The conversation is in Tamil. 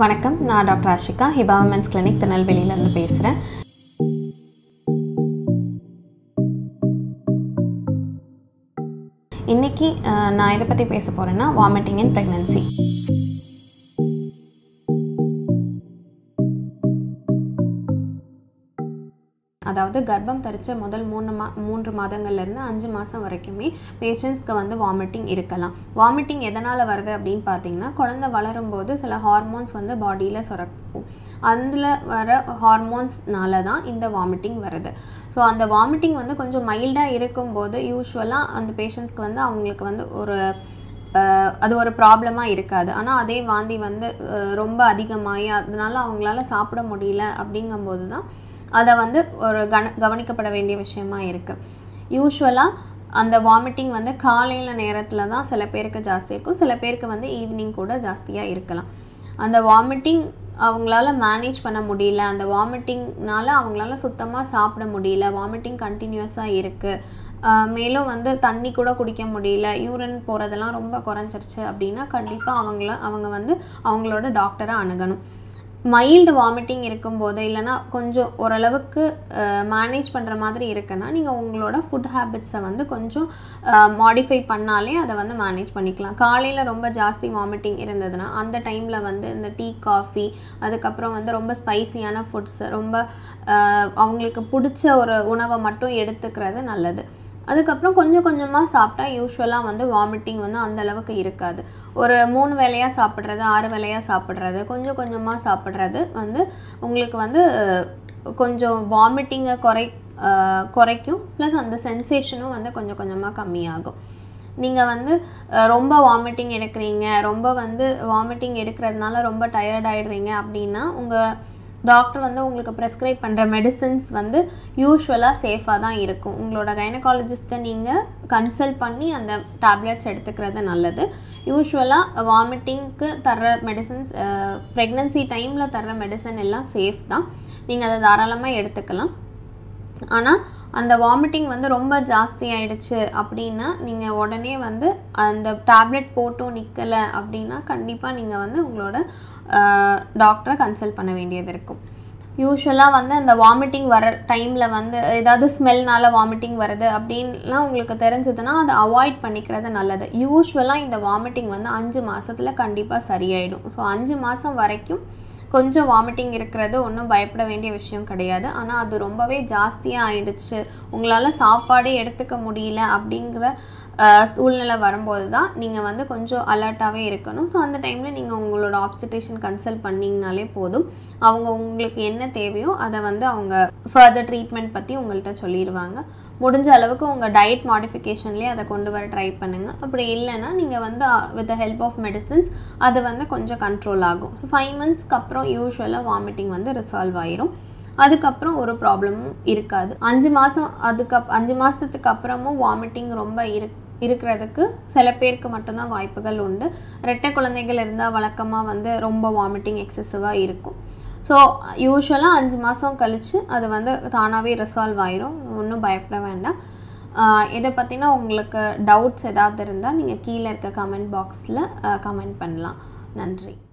வணக்கம் நான் doctor Ashika Hiba women's clinic திருநெல்வேலியிலேருந்து பேசுகிறேன் இன்னைக்கு அஹ், நான் எதை பற்றி பேச போகிறேன்னா வாமிட்டிங் இன் ப்ரெக்னன்சி அதாவது கர்ப்பம் தரித்த முதல் மூணு மா மூன்று மாதங்கள்லேருந்து அஞ்சு மாதம் வரைக்குமே பேஷண்ட்ஸ்க்கு வந்து வாமிட்டிங் இருக்கலாம் வாமிட்டிங் எதனால் வருது அப்படின்னு பார்த்தீங்கன்னா குழந்தை வளரும்போது சில ஹார்மோன்ஸ் வந்து பாடியில் சுரக்கும் அதில் வர ஹார்மோன்ஸ்னால தான் இந்த வாமிட்டிங் வருது ஸோ அந்த வாமிட்டிங் வந்து கொஞ்சம் மைல்டாக இருக்கும்போது யூஸ்வலாக அந்த பேஷண்ட்ஸ்க்கு வந்து அவங்களுக்கு வந்து ஒரு அஹ், அது ஒரு ப்ராப்ளமாக இருக்காது ஆனால் அதே வாந்தி வந்து அஹ், ரொம்ப அதிகமாகி அதனால அவங்களால சாப்பிட முடியல அப்படிங்கும்போது தான் அதை வந்து ஒரு கன கவனிக்கப்பட வேண்டிய விஷயமா இருக்குது யூஸ்வலாக அந்த வாமிட்டிங் வந்து காலையில் நேரத்தில் தான் சில பேருக்கு ஜாஸ்தி இருக்கும் சில பேருக்கு வந்து ஈவினிங் கூட ஜாஸ்தியாக இருக்கலாம் அந்த வாமிட்டிங் அவங்களால மேனேஜ் பண்ண முடியல அந்த வாமிட்டிங்னால அவங்களால சுத்தமாக சாப்பிட முடியல வாமிட்டிங் கண்டினியூஸாக இருக்குது மேலும் வந்து தண்ணி கூட குடிக்க முடியல யூரின் போகிறதெல்லாம் ரொம்ப குறைஞ்சிருச்சு அப்படின்னா கண்டிப்பாக அவங்கள அவங்க வந்து அவங்களோட டாக்டரை அணுகணும் மைல்டு வாமிட்டிங் இருக்கும்போது இல்லைன்னா கொஞ்சம் ஓரளவுக்கு மேனேஜ் பண்ணுற மாதிரி இருக்குன்னா நீங்கள் உங்களோட ஃபுட் ஹேபிட்ஸை வந்து கொஞ்சம் மாடிஃபை பண்ணாலே அதை வந்து மேனேஜ் பண்ணிக்கலாம் காலையில் ரொம்ப ஜாஸ்தி வாமிட்டிங் இருந்ததுன்னா அந்த டைமில் வந்து இந்த டீ காஃபி அதுக்கப்புறம் வந்து ரொம்ப ஸ்பைசியான ஃபுட்ஸ் ரொம்ப அஹ், அவங்களுக்கு பிடிச்ச ஒரு உணவை மட்டும் எடுத்துக்கிறது நல்லது அதுக்கப்புறம் கொஞ்சம் கொஞ்சமாக சாப்பிட்டா யூஸ்வலாக வந்து வாமிட்டிங் வந்து அந்த அளவுக்கு இருக்காது ஒரு மூணு வேளையாக சாப்பிட்றது ஆறு வேளையாக சாப்பிட்றது கொஞ்சம் கொஞ்சமாக சாப்பிட்றது வந்து உங்களுக்கு வந்து அஹ், கொஞ்சம் வாமிட்டிங்கை குறை அஹ், குறைக்கும் ப்ளஸ் அந்த சென்சேஷனும் வந்து கொஞ்சம் கொஞ்சமாக கம்மியாகும் நீங்கள் வந்து அஹ், ரொம்ப வாமிட்டிங் எடுக்கிறீங்க ரொம்ப வந்து வாமிட்டிங் எடுக்கிறதுனால ரொம்ப டயர்ட் ஆயிடுறீங்க அப்படின்னா உங்கள் டாக்டர் வந்து உங்களுக்கு ப்ரெஸ்கிரைப் பண்ணுற மெடிசின்ஸ் வந்து யூஸ்வலாக சேஃபாக தான் இருக்கும் உங்களோட கைனகாலஜிஸ்ட்டை நீங்கள் கன்சல்ட் பண்ணி அந்த டேப்லெட்ஸ் எடுத்துக்கிறது நல்லது யூஸ்வலாக வாமிட்டிங்க்கு தர்ற மெடிசன்ஸ் ப்ரெக்னன்சி டைமில் தர்ற மெடிசன் எல்லாம் சேஃப் தான் நீங்கள் அதை தாராளமாக எடுத்துக்கலாம் ஆனால் அந்த வாமிட்டிங் வந்து ரொம்ப ஜாஸ்தி ஆயிடுச்சு அப்படின்னா நீங்கள் உடனே வந்து அந்த டேப்லெட் போட்டும் நிற்கலை அப்படின்னா கண்டிப்பாக நீங்கள் வந்து உங்களோட டாக்டரை கன்சல்ட் பண்ண வேண்டியது இருக்கும் யூஸ்வலாக வந்து அந்த வாமிட்டிங் வர டைமில் வந்து ஏதாவது ஸ்மெல்னால வாமிட்டிங் வருது அப்படின்லாம் உங்களுக்கு தெரிஞ்சதுன்னா அதை அவாய்ட் பண்ணிக்கிறது நல்லது யூஸ்வலாக இந்த வாமிட்டிங் வந்து அஞ்சு மாதத்தில் கண்டிப்பாக சரியாயிடும் ஸோ அஞ்சு மாதம் வரைக்கும் கொஞ்சம் வாமிட்டிங் இருக்கிறது ஒன்றும் பயப்பட வேண்டிய விஷயம் கிடையாது ஆனால் அது ரொம்பவே ஜாஸ்தியாக ஆயிடுச்சு உங்களால் சாப்பாடே எடுத்துக்க முடியல அப்படிங்கிற அஹ், சூழ்நிலை வரும்போது தான் நீங்கள் வந்து கொஞ்சம் அலர்ட்டாகவே இருக்கணும் ஸோ அந்த டைமில் நீங்கள் உங்களோட ஆப்ஸ்டிடேஷன் கன்சல்ட் பண்ணிங்கனாலே போதும் அவங்க உங்களுக்கு என்ன தேவையோ அதை வந்து அவங்க ஃபர்தர் ட்ரீட்மெண்ட் பற்றி உங்கள்கிட்ட சொல்லிடுவாங்க முடிஞ்ச அளவுக்கு உங்கள் டயட் மாடிஃபிகேஷன்லேயே அதை கொண்டு வர ட்ரை பண்ணுங்கள் அப்படி இல்லைன்னா நீங்கள் வந்து with the help of medicines அது வந்து கொஞ்சம் கண்ட்ரோல் ஆகும் ஸோ ஃபைவ் மந்த்ஸ்க்கு அப்புறம் யூஸ்வலாக வாமிட்டிங் வந்து ரிசால்வ் ஆயிரும் அதுக்கப்புறம் ஒரு ப்ராப்ளமும் இருக்காது அஞ்சு மாதம் அதுக்கு அஞ்சு மாதத்துக்கு அப்புறமும் வாமிட்டிங் ரொம்ப இரு இருக்கிறதுக்கு சில பேருக்கு மட்டும்தான் வாய்ப்புகள் உண்டு ரெட்டை குழந்தைகள் இருந்தால் வழக்கமாக வந்து ரொம்ப வாமிட்டிங் எக்ஸசிவாக இருக்கும் ஸோ யூஸ்வலாக அஞ்சு மாதம் கழித்து அது வந்து தானாகவே ரிசால்வ் ஆயிரும் ஒன்றும் பயப்பட வேண்டாம் ஆஹ் இதை பற்றினா உங்களுக்கு டவுட்ஸ் ஏதாவது இருந்தால் நீங்கள் கீழே இருக்க கமெண்ட் பாக்ஸில் கமெண்ட் பண்ணலாம் நன்றி